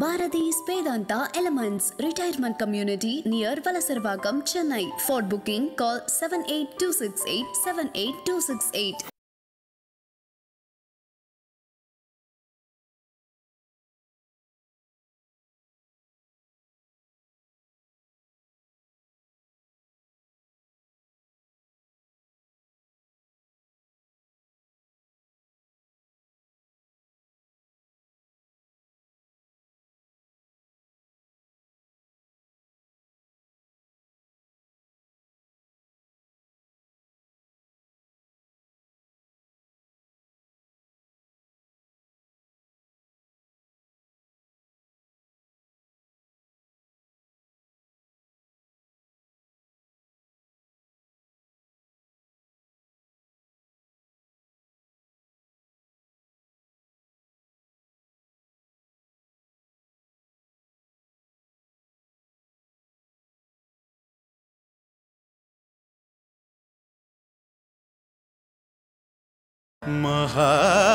Bharati's Vedanta Elements Retirement Community near Valasarvagam, Chennai. For booking, call 78268 78268. மகா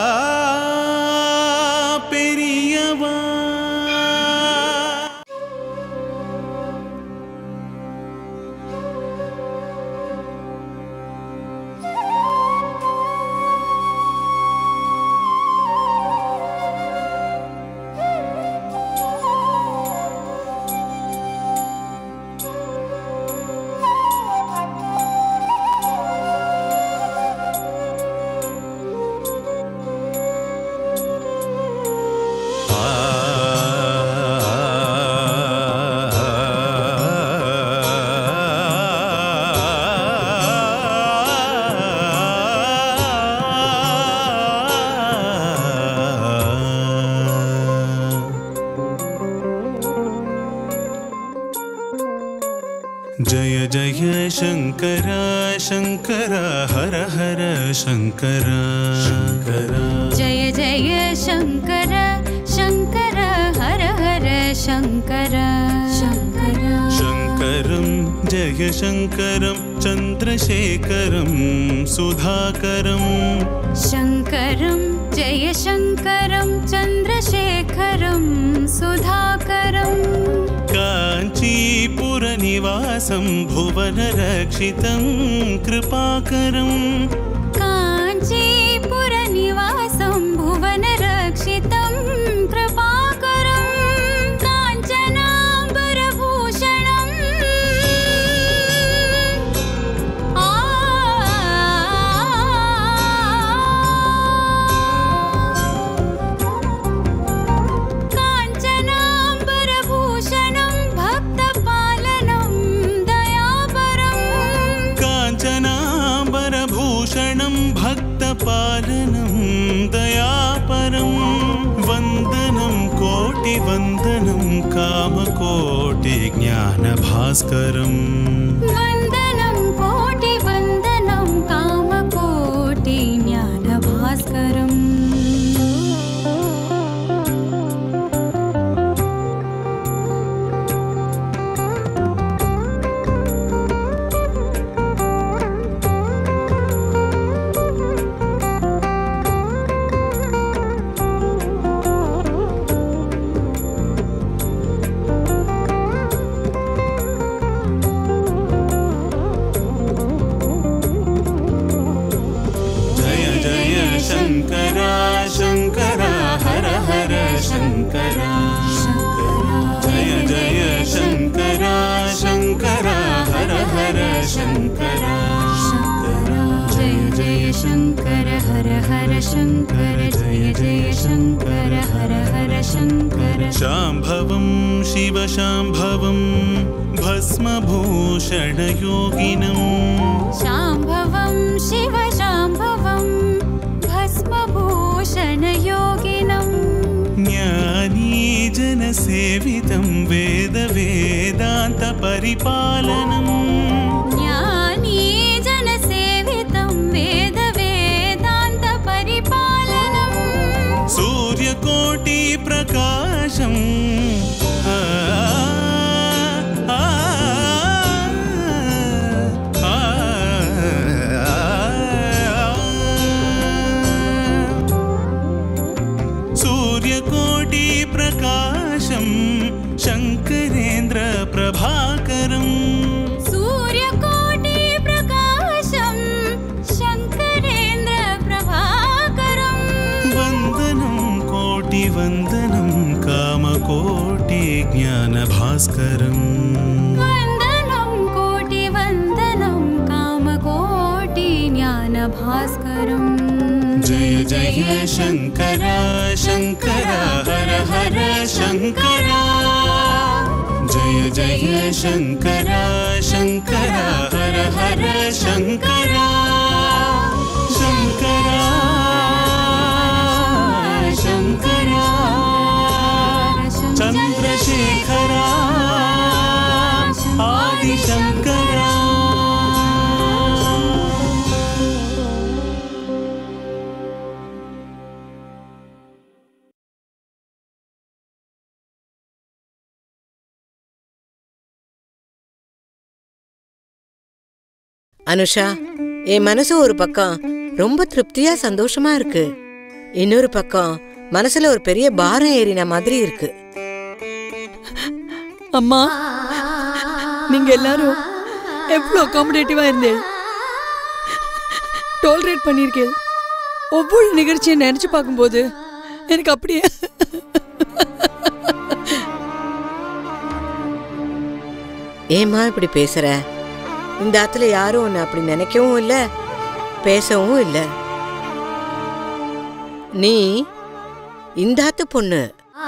பெரியவா जय जय शङ्कर शङ्कर हर हर शङ्कर शङ्कर जय जय शङ्कर शङ्कर हर हर शङ्कर शङ्कर शङ्करं जय शङ्करं चन्द्रशेखरं सुधाकरं शङ्करं जय शङ्करं चन्द्रशेखरं सुधाकरं काञ्चीपुरनिवासं भुवनरक्षितं कृपाकरम् काञ्चीपुरनिवासं भुवनरक्षितं कृपाकरं काञ्चनाम्बरभूषणम् आ काञ्चनाम्बरभूषणं भक्तपालनं दयापरम् काञ्चनाम्बरभूषणं भक्तपालनं दयापरं वन्दनं कोटिवन्दनं कामकोटिज्ञानभास्करम् वन्दनं कोटिवन्दनं कामकोटि ज्ञानभास्करम् जय जय शङ्कर शङ्कर हर हर शङ्कर जय जय शङ्कर शङ्कर हर हर शङ्कर जय जय शङ्कर हर हर शङ्कर जय जय शङ्कर हर हर शङ्कर शाम्भवं शिवशाम्भवं भस्मभूषणयोगिनम् शाम्भवं शिव शाम्भवं भस्मभूषणयोगिनम् ज्ञानीजनसेवितं वेदवेदान्तपरिपालनम् ज्ञानी जनसेवितं वेदवेदान्तपरिपालनम् सूर्यकोटिप्रकाशम् आ, आ, आ, आ, सूर्यकोटिप्रकाशं प्रकाशं शङ्करेन्द्रप्रभाकरम् सूर्यकोटि प्रकाशं शङ्करेन्द्र प्रभाकरम् वन्दनं कोटिवन्दनं कामकोटि ज्ञानभास्करम् वन्दनं कोटिवन्दनं कामकोटि ज्ञानभास्करम् जय जय शङ्कर शङ्कर हर हर शङ्कर जय जय शङ्कर शङ्कर हर हर शङ्कर शङ्कर शङ्कर चन्द्रशेखर आदिशङ्कर அனுஷா என் மனசு ஒரு பக்கம் ரொம்ப திருப்தியா சந்தோஷமா இருக்கு இன்னொரு பக்கம் மனசுல ஒரு பெரிய பாரம் ஏறின மாதிரி இருக்கு அம்மா நீங்க எல்லாரும் எவ்வளோ அகாமடேட்டிவா இருந்தேன் டோலரேட் பண்ணியிருக்கேன் ஒவ்வொரு நிகழ்ச்சியை நினைச்சு பார்க்கும்போது எனக்கு அப்படியே ஏம்மா இப்படி பேசுற இந்த ஆத்துல யாரும் உன்னை அப்படி நினைக்கவும் இல்ல பேசவும் இல்ல நீ இந்த ஆத்து பொண்ணு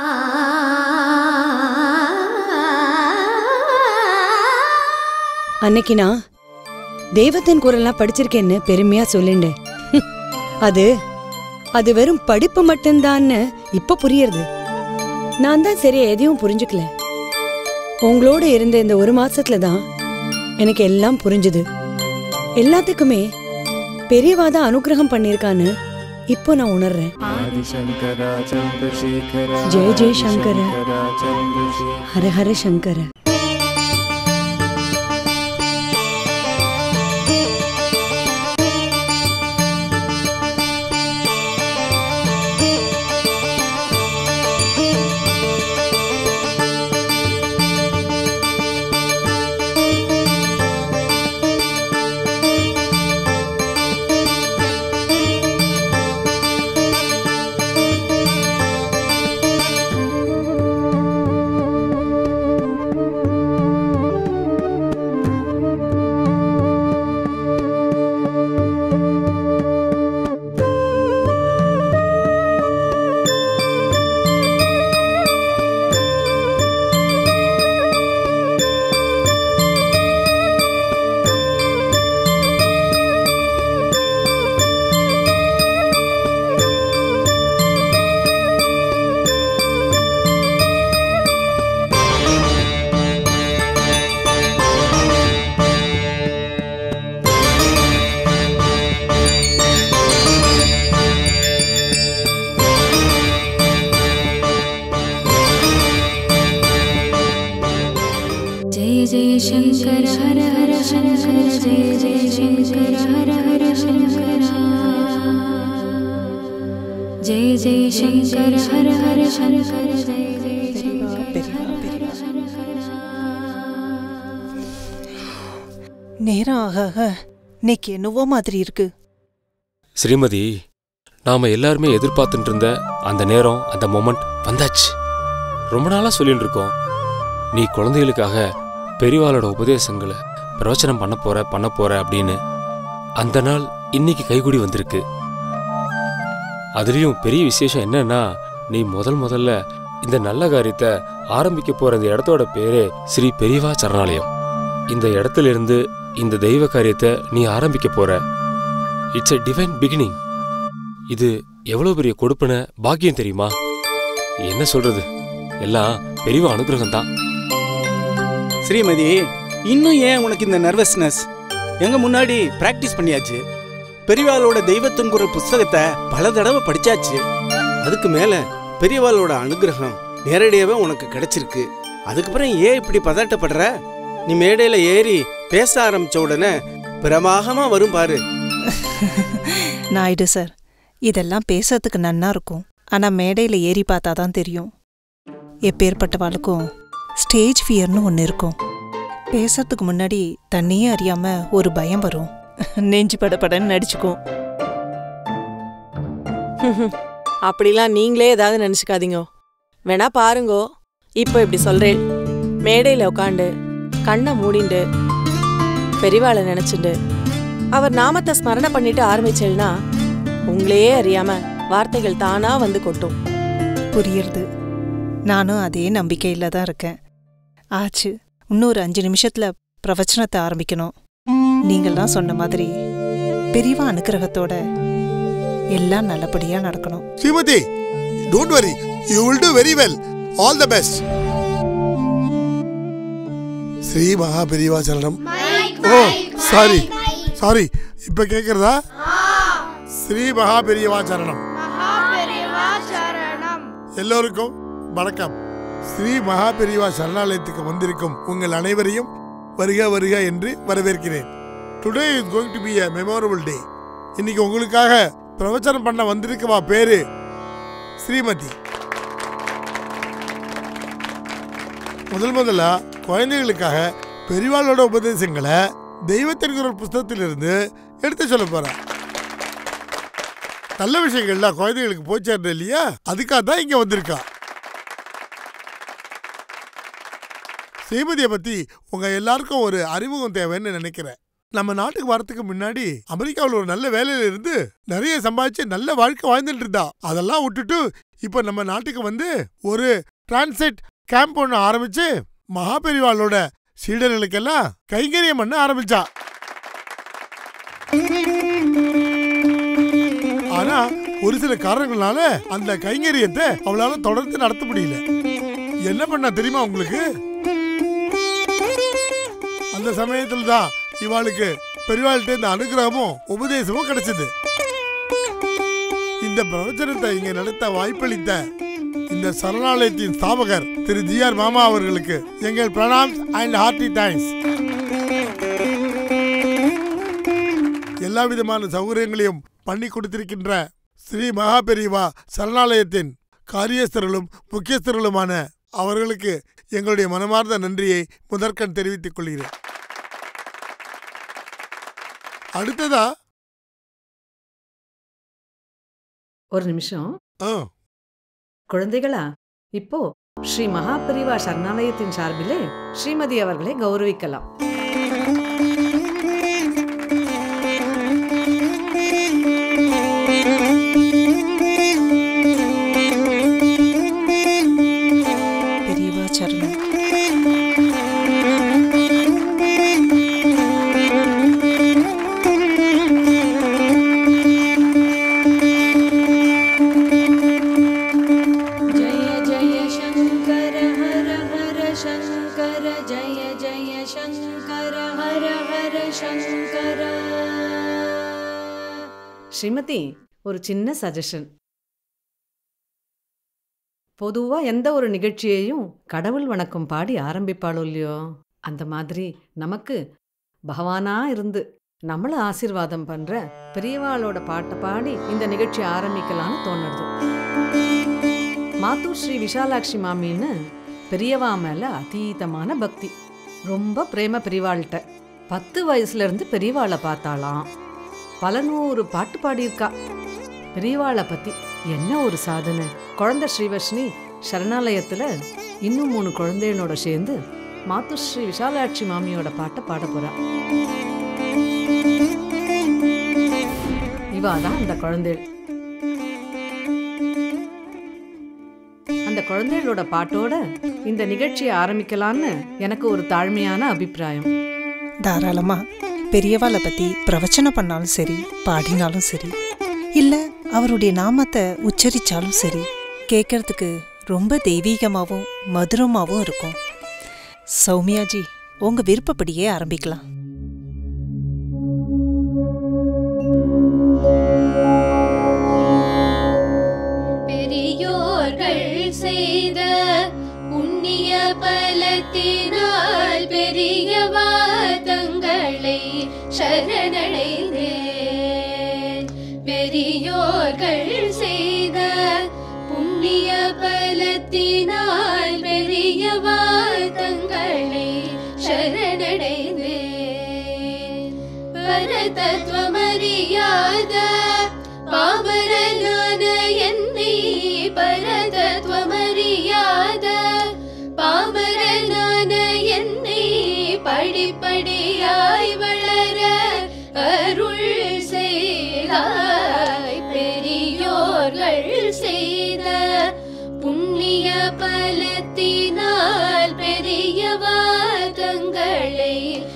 அன்னைக்கு நான் தெய்வத்தின் குரல்லாம் படிச்சிருக்கேன்னு பெருமையா சொல்லிண்டேன் அது அது வெறும் படிப்பு மட்டும்தான்னு இப்ப புரியுறது நான் தான் சரியா எதையும் புரிஞ்சுக்கல உங்களோட இருந்த இந்த ஒரு மாசத்துல தான் எனக்கு எல்லாம் புரிஞ்சுது எல்லாத்துக்குமே பெரியவா தான் அனுகிரகம் பண்ணியிருக்கான்னு இப்போ நான் உணர்றேன் ஜெய ஜெய சங்கர ஹர ஹர சங்கர जय जय शङ्कर हर हर शङ्कर जय जय शङ्कर हर हर शङ्कर जय जय शङ्कर हर हर शङ्कर जय जय शङ्कर நேரம் ஆக ஆக இன்னைக்கு என்னவோ மாதிரி இருக்கு ஸ்ரீமதி நாம எல்லாருமே எதிர்பார்த்துட்டு இருந்த அந்த நேரம் அந்த மொமெண்ட் வந்தாச்சு ரொம்ப நாளா சொல்லிட்டு இருக்கோம் நீ குழந்தைகளுக்காக பெரியவாளோட உபதேசங்களை பிரவச்சனம் பண்ண போற பண்ண போற அப்படின்னு அந்த நாள் இன்னைக்கு கைகூடி வந்திருக்கு அதுலயும் பெரிய விசேஷம் என்னன்னா நீ முதல் முதல்ல இந்த நல்ல காரியத்தை ஆரம்பிக்க போற இந்த இடத்தோட பேரே ஸ்ரீ பெரியவா சரணாலயம் இந்த இடத்துல இருந்து இந்த தெய்வ காரியத்தை நீ ஆரம்பிக்க போற இட்ஸ் a டிவைன் பிகினிங் இது எவ்வளவு பெரிய கொடுப்பன பாக்கியம் தெரியுமா என்ன சொல்றது எல்லாம் பெரியவா அனுகிரகம் தான் ஸ்ரீமதி இன்னும் ஏன் உனக்கு இந்த நர்வஸ்னஸ் எங்க முன்னாடி பிராக்டிஸ் பண்ணியாச்சு பெரியவாளோட தெய்வத்தின் குரல் புஸ்தகத்தை பல தடவை படிச்சாச்சு அதுக்கு மேல பெரியவாளோட அனுகிரகம் நேரடியாவே உனக்கு கிடைச்சிருக்கு அதுக்கப்புறம் ஏன் இப்படி பதட்டப்படுற நீ மேடையில ஏறி பேச ஆரம்பிச்ச உடனே பிரமாகமா வரும் பாரு நாயுடு சார் இதெல்லாம் பேசுறதுக்கு நன்னா இருக்கும் ஆனா மேடையில ஏறி பார்த்தா தான் தெரியும் எப்பேற்பட்டவாளுக்கும் ஸ்டேஜ் ஃபியர்னு ஒன்று இருக்கும் பேசுறதுக்கு முன்னாடி தன்னையே அறியாம ஒரு பயம் வரும் நெஞ்சு படபடன்னு நடிச்சுக்கும் அப்படிலாம் நீங்களே ஏதாவது நினச்சிக்காதீங்க வேணா பாருங்கோ இப்போ இப்படி சொல்றேன் மேடையில் உட்காண்டு கண்ணை மூடிண்டு பெரியவாளை நினைச்சுண்டு அவர் நாமத்தை ஸ்மரணை பண்ணிட்டு ஆரம்பிச்சேன்னா உங்களையே அறியாம வார்த்தைகள் தானா வந்து கொட்டும் புரியுறது நானும் அதே நம்பிக்கையில தான் இருக்கேன் ஆச்சு இன்னொரு அஞ்சு நிமிஷத்துல பிரவச்சனத்தை ஆரம்பிக்கணும் நீங்கள்லாம் சொன்ன மாதிரி பெரியவா அனுக்கிரகத்தோட எல்லாம் நல்லபடியா நடக்கணும் Shrimati don't worry you will do very well all the best Sri Maha Periyava சரணம் ஓ சாரி சாரி இப்ப கேக்குறதா ஸ்ரீ மகா பெரியவா சரணம் எல்லோருக்கும் வணக்கம் ஸ்ரீ மகா பெரியவா சரணாலயத்துக்கு வந்திருக்கும் உங்கள் அனைவரையும் வருக வருக என்று வரவேற்கிறேன் today is going to be a memorable day இன்னைக்கு உங்களுக்காக பிரவச்சனம் பண்ண வந்திருக்கவா பேரு ஸ்ரீமதி முதல் முதலா குழந்தைகளுக்காக பெரியவாளோட உபதேசங்களை தெய்வத்தின் குரல் புஸ்தகத்திலிருந்து எடுத்து சொல்ல போறேன் நல்ல விஷயங்கள்லாம் குழந்தைகளுக்கு போய் சேர்றது இல்லையா அதுக்காக தான் இங்க வந்திருக்கா ஸ்ரீமதியை பத்தி உங்க எல்லாருக்கும் ஒரு அறிமுகம் தேவைன்னு நினைக்கிறேன் நம்ம நாட்டுக்கு வரதுக்கு முன்னாடி அமெரிக்காவில் ஒரு நல்ல வேலையில இருந்து நிறைய சம்பாதிச்சு நல்ல வாழ்க்கை வாழ்ந்துட்டு இருந்தா அதெல்லாம் விட்டுட்டு இப்ப நம்ம நாட்டுக்கு வந்து ஒரு டிரான்சிட் கேம்ப் ஒன்று ஆரம்பிச்சு மகாபெரிவாளோட சீடர்களுக்கெல்லாம் கைங்கரியம் பண்ண ஆரம்பிச்சா ஆனா ஒரு சில காரணங்களால அந்த கைங்கரியத்தை அவளால தொடர்ந்து நடத்த முடியல என்ன பண்ணா தெரியுமா உங்களுக்கு அந்த சமயத்துல தான் இவாளுக்கு பெரியவாள்கிட்ட இந்த அனுகிரகமும் உபதேசமும் கிடைச்சது இந்த பிரவச்சனத்தை இங்க நடத்த வாய்ப்பளித்த இந்த சரணாலயத்தின் ஸ்தாபகர் திரு ஜி ஆர் மாமா அவர்களுக்கு எங்கள் பிரணாம்ஸ் அண்ட் ஹார்ட்டி தேங்க்ஸ் எல்லா விதமான சௌகரியங்களையும் பண்ணி கொடுத்திருக்கின்ற ஸ்ரீ மகாபெரிவா சரணாலயத்தின் காரியஸ்தர்களும் முக்கியஸ்தர்களுமான அவர்களுக்கு எங்களுடைய மனமார்ந்த நன்றியை முதற்கண் தெரிவித்துக் கொள்கிறேன் அடுத்ததா ஒரு நிமிஷம் ஆ, குழந்தைகளா இப்போ ஸ்ரீ மகாபரிவா சரணாலயத்தின் சார்பிலே ஸ்ரீமதி அவர்களை கௌரவிக்கலாம் பெரியவா சரணம் जय जय शङ्कर हर हर शङ्कर जय जय शङ्कर हर हर शङ्कर ஸ்ரீமதி ஒரு சின்ன சஜஷன் பொதுவா எந்த ஒரு நிகழ்ச்சியையும் கடவுள் வணக்கம் பாடி ஆரம்பிப்பாளோ இல்லையோ அந்த மாதிரி நமக்கு பகவானா இருந்து நம்மள ஆசீர்வாதம் பண்ற பெரியவாளோட பாட்டை பாடி இந்த நிகழ்ச்சி ஆரம்பிக்கலாம்னு தோணுது மாத்தூர் ஸ்ரீ விஷாலாட்சி மாமின்னு பெரியவா மேல அதீதமான பக்தி ரொம்ப பிரேம பெரியவாள்கிட்ட பத்து வயசுல இருந்து பெரியவாளை பார்த்தாளாம் பல நூறு பாட்டு பாடியிருக்கா பெரியவாளை பத்தி என்ன ஒரு சாதனை குழந்தை ஸ்ரீவர்ஷினி சரணாலயத்துல இன்னும் மூணு குழந்தைகளோட சேர்ந்து மாத்து ஸ்ரீ விஷாலாட்சி மாமியோட பாட்டை பாட போறா இவா தான் அந்த குழந்தைகள் அந்த குழந்தைகளோட பாட்டோட இந்த நிகழ்ச்சியை ஆரம்பிக்கலான்னு எனக்கு ஒரு தாழ்மையான அபிப்பிராயம் தாராளமா பெரியவாளை பத்தி பிரவச்சனம் பண்ணாலும் சரி பாடினாலும் சரி இல்ல அவருடைய நாமத்தை உச்சரிச்சாலும் சரி கேட்கறதுக்கு ரொம்ப தெய்வீகமாவும் மதுரமாவும் இருக்கும் சௌமியாஜி உங்க விருப்பப்படியே ஆரம்பிக்கலாம் பெரியோர்கள் செய்த புண்ணிய பலத்தினால் பெரிய வாதங்களை சரணடைந்தேன் பெரியோர்கள் செய்த புண்ணிய பலத்தினால் பரதத்துவமறியாத பாமரனான என்னை பரதத்துவமறியாத பாமரனான என்னை படிப்படியாய் வளர அருள் செய்தாய் பெரியோர்கள் செய்த புண்ணிய பலத்தினால் பெரிய வாதங்களை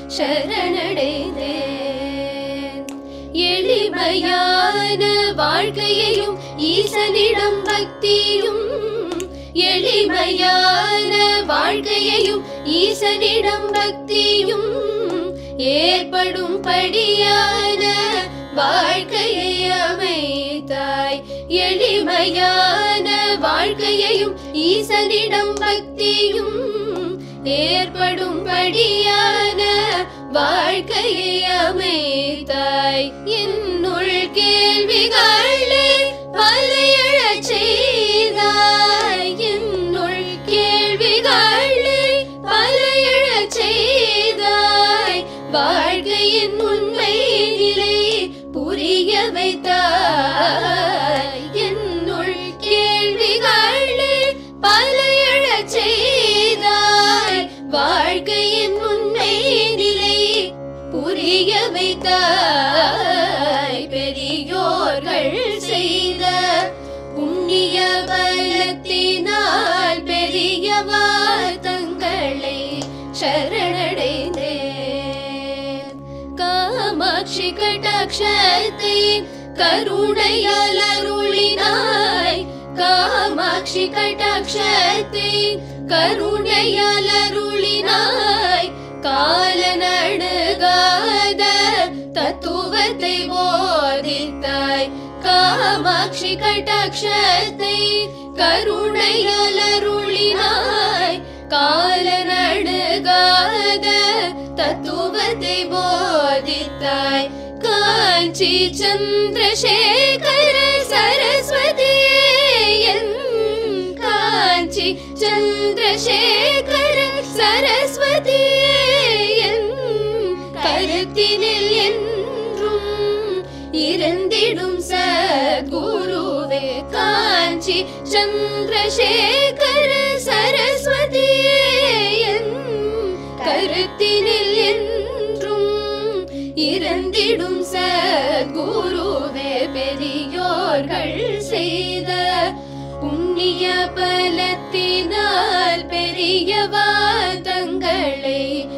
சரணடைந்தேன் எளிமையான வாழ்க்கையையும் ஈசனிடம் பக்தியும் எளிமையான வாழ்க்கையையும் ஈசனிடம் பக்தியும் ஏற்படும் படியான வாழ்க்கையை அமைத்தாய் எளிமையான வாழ்க்கையையும் ஈசனிடம் பக்தியும் ஏற்படும் படியான வாழ்க்கையை அமைத்தாய் என்னுள் கேள்விகளே பலையழச் செய்தாய் என்னுள் கேள்விகளே பலையழச் செய்தாய் வாழ்க்கையின் உண்மை நிலை புரிய வைத்தாய் என்னுள் கேள்விகளே பலையழச் செய்தாய் வாழ்க்கையின் உண்மை நிலை புரிய வைத்தாய் பெரியோர்கள் செய்த புண்ணிய பலத்தினால் பெரிய வாதங்களை சரணடைந்தேன் காமாட்சி கடாட்சத்தை கருணையால் அருளினாய் காமாட்சி கடாட்சத்தை கருணையால் அருளினாய் காலநடுகாத தத்துவத்தை போதித்தாய் காமாட்சி கடாட்சத்தை கருணையால் அருளினாய் காலநடுகாத தத்துவத்தை போதித்தாய் காஞ்சி சந்திரசேகர சரஸ்வதியே என் காஞ்சி சந்திரசேகர சரஸ்வதியே என் கருத்தினில் என்றும் இருந்திடும் சத்குருவே காஞ்சி சந்திரசேகர சரஸ்வதியே என் கருத்தினில் என்றும் இறந்திடும் சத்குருவே பெரியோர்கள் செய்த புண்ணிய பலத்தினால் பெரிய வாதங்களை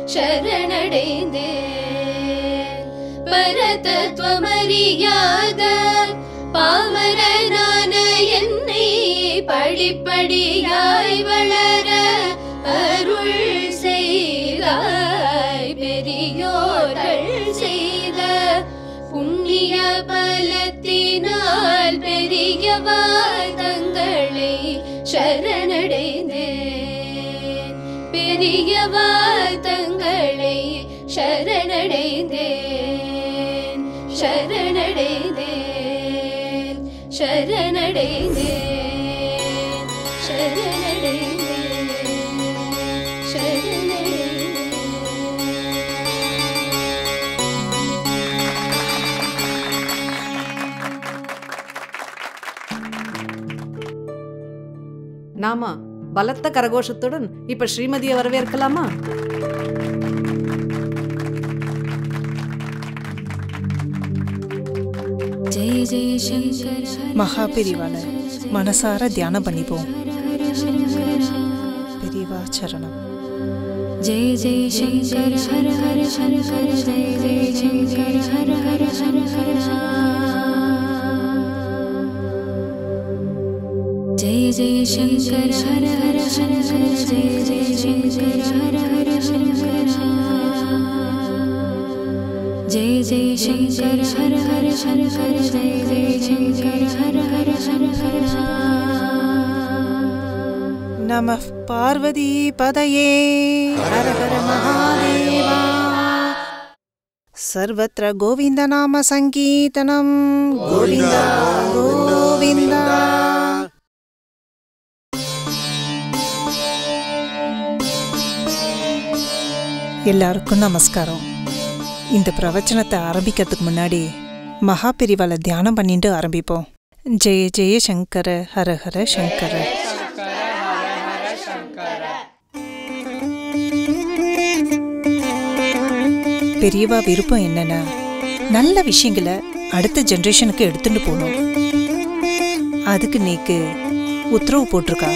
சரணடைந்தேன் பரதத்துவமறியாத பாமரனான என்னை படிப்படியாய் வளர அருள் செய்தாய் பெரியோர்கள் செய்த புண்ணிய பலத்தினால் பெரிய வாதங்களை சரணடைந்தேன் பெரிய வாதங்களை சரணடைந்தேன் சரணடைந்தேன் சரணடைந்தேன் சரணடைந்தேன் சரணடைந்தேன் நாம பலத்த கரகோஷத்துடன் இப்ப ஸ்ரீமதியை வரவேற்கலாமா जय जय शंकर மகா பெரிவால மனசார தியானம் பண்ணிப்போம் பெரியவா சரணம் जय जय शंकर हर हर शंकर जय जय शंकर हर हर शंकर जय जय शंकर हर हर शंकर जय जय शंकर हर हर शंकर जय जय शंकर हर हर शंकर जय जय शंकर हर हर शंकर நம பார்வதி பதையே ஹர ஹர மகாதேவா சர்வத்திர கோவிந்த நாம சங்கீதனம் கோவிந்தா கோவிந்தா எல்லாருக்கும் நமஸ்காரம் இந்த பிரவச்சனத்தை ஆரம்பிக்கிறதுக்கு முன்னாடி மகா பெரிவால தியானம் பண்ணிட்டு ஆரம்பிப்போம் ஜெய ஜெய சங்கர ஹர ஹர சங்கர பெரியவா விருப்பம் என்னன்னா நல்ல விஷயங்களை அடுத்த ஜெனரேஷனுக்கு எடுத்துட்டு போகணும் அதுக்கு நீக்கு உத்தரவு போட்டிருக்கா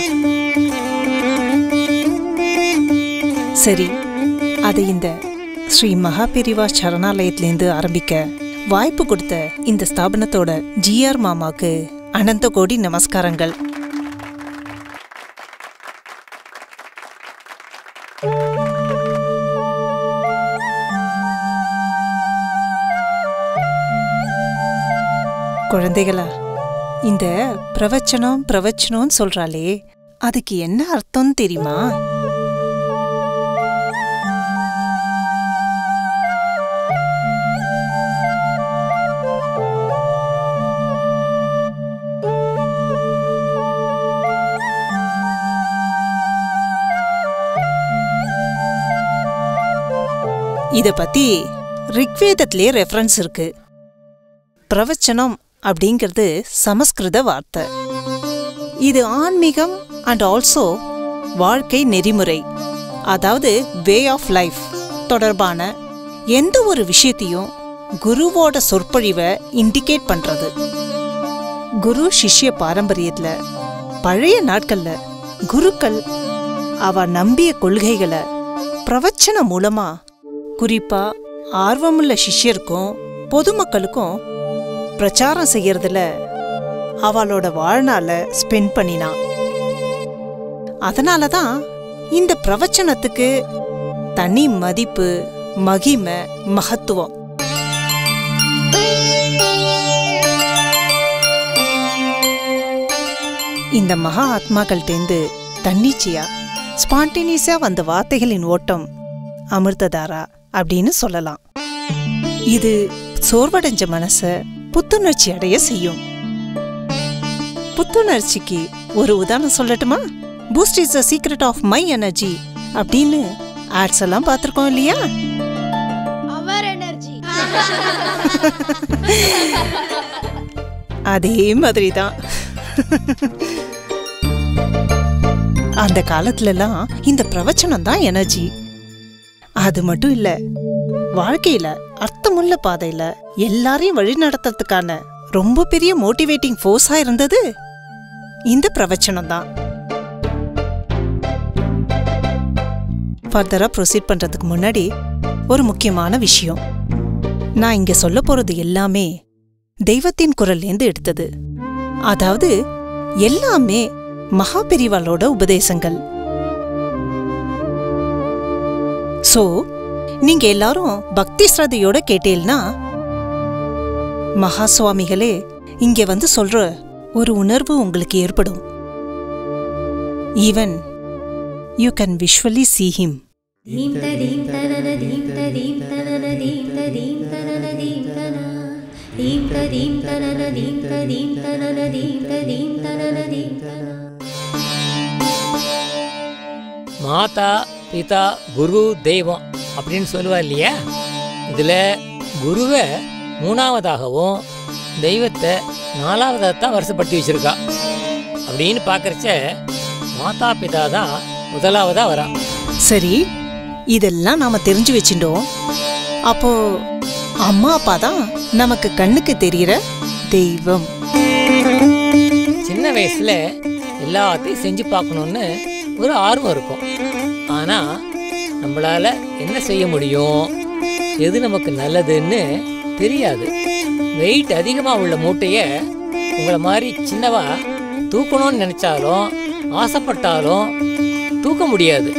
சரி அதை இந்த ஸ்ரீ மகாபெரிவா சரணாலயத்திலேருந்து ஆரம்பிக்க வாய்ப்பு கொடுத்த இந்த ஸ்தாபனத்தோட ஜிஆர் மாமாக்கு அனந்த கோடி நமஸ்காரங்கள் குழந்தைகளா இந்த பிரவச்சனம் பிரவச்சனம்னு சொல்றாளே அதுக்கு என்ன அர்த்தம் தெரியுமா இத பத்தி ரிக்வேதத்திலே ரெஃபரன்ஸ் இருக்கு பிரவச்சனம் அப்படிங்கிறது சமஸ்கிருத வார்த்தை இது ஆன்மீகம் அண்ட் ஆல்சோ வாழ்க்கை நெறிமுறை அதாவது வே ஆஃப் லைஃப் தொடர்பான எந்த ஒரு விஷயத்தையும் குருவோட சொற்பொழிவை இண்டிகேட் பண்றது குரு சிஷ்ய பாரம்பரியத்துல பழைய நாட்கள்ல குருக்கள் அவ நம்பிய கொள்கைகளை பிரவச்சனம் மூலமா குறிப்பா ஆர்வமுள்ள சிஷ்யருக்கும் பொதுமக்களுக்கும் பிரச்சாரம் செய்யறதுல அவளோட வாழ்நாள ஸ்பெண்ட் பண்ணினான் அதனால தான் இந்த பிரவச்சனத்துக்கு தனி மதிப்பு மகிமை மகத்துவம் இந்த மகா ஆத்மாக்கள்டேந்து தன்னிச்சையா ஸ்பான்டேனியஸா வந்த வார்த்தைகளின் ஓட்டம் அமிர்ததாரா அப்படின்னு சொல்லலாம் இது சோர்வடைஞ்ச மனச புத்துணர்ச்சி அடைய செய்யும் புத்துணர்ச்சிக்கு ஒரு உதாரணம் சொல்லட்டுமா Boost is the secret of my energy அப்படின்னு ஆட்ஸ் எல்லாம் பார்த்துருக்கோம் இல்லையா அவர் எனர்ஜி அதே மாதிரி தான் அந்த காலத்துலலாம் இந்த பிரவச்சனம் தான் எனர்ஜி அது மட்டும் இல்ல வாழ்க்கையில அர்த்தமுள்ள பாதையில எல்லாரையும் வழி நடத்துறதுக்கான ரொம்ப பெரிய மோட்டிவேட்டிங் ஃபோர்ஸா இருந்தது இந்த பிரவச்சனம் தான் ஃபர்தரா ப்ரொசீட் பண்றதுக்கு முன்னாடி ஒரு முக்கியமான விஷயம் நான் இங்க சொல்ல போறது எல்லாமே தெய்வத்தின் குரல்லேந்து எடுத்தது அதாவது எல்லாமே மகா பெரிவாளோட உபதேசங்கள் சோ நீங்க எல்லாரும் பக்தி ஸ்ரத்தையோட கேட்டீங்கன்னா மகா சுவாமிகளே இங்க வந்து சொல்ற ஒரு உணர்வு உங்களுக்கு ஏற்படும் even you can visually see him தீம் ததீம் தனன தீம் ததீம் தனன தீம் ததீம் தனன தீம் தன தீம் ததீம் தனன தீம் ததீம் தனன தீம் ததீம் தனன தீம் தன மாதா பிதா குரு தெய்வம் அப்படின்னு சொல்லுவா இல்லையா இதில் குருவை மூணாவதாகவும் தெய்வத்தை நாலாவதாக தான் வருஷப்படுத்தி வச்சிருக்கா அப்படின்னு பார்க்கறச்ச மாதா பிதா தான் முதலாவதாக வரா சரி இதெல்லாம் நாம தெரிஞ்சு வச்சுட்டோம் அப்போ அம்மா அப்பா தான் நமக்கு கண்ணுக்கு தெரியற தெய்வம் சின்ன வயசுல எல்லாத்தையும் செஞ்சு பார்க்கணுன்னு ஒரு ஆர்வம் இருக்கும் ஆனா நம்மளால என்ன செய்ய முடியும் எது நமக்கு நல்லதுன்னு தெரியாது வெயிட் அதிகமா உள்ள மூட்டைய உங்களை மாதிரி சின்னவா தூக்கணும்னு நினைச்சாலும் ஆசைப்பட்டாலும் தூக்க முடியாது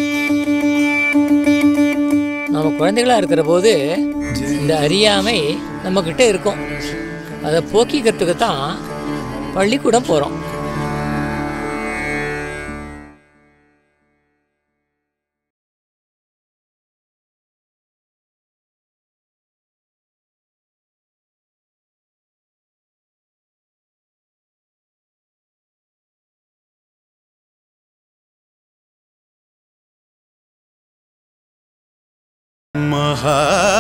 நம்ம குழந்தைகளா இருக்கிற போது இந்த அறியாமை நம்ம கிட்ட இருக்கும் அதை போக்கிக்கிறதுக்கு தான் பள்ளிக்கூடம் போறோம் மகா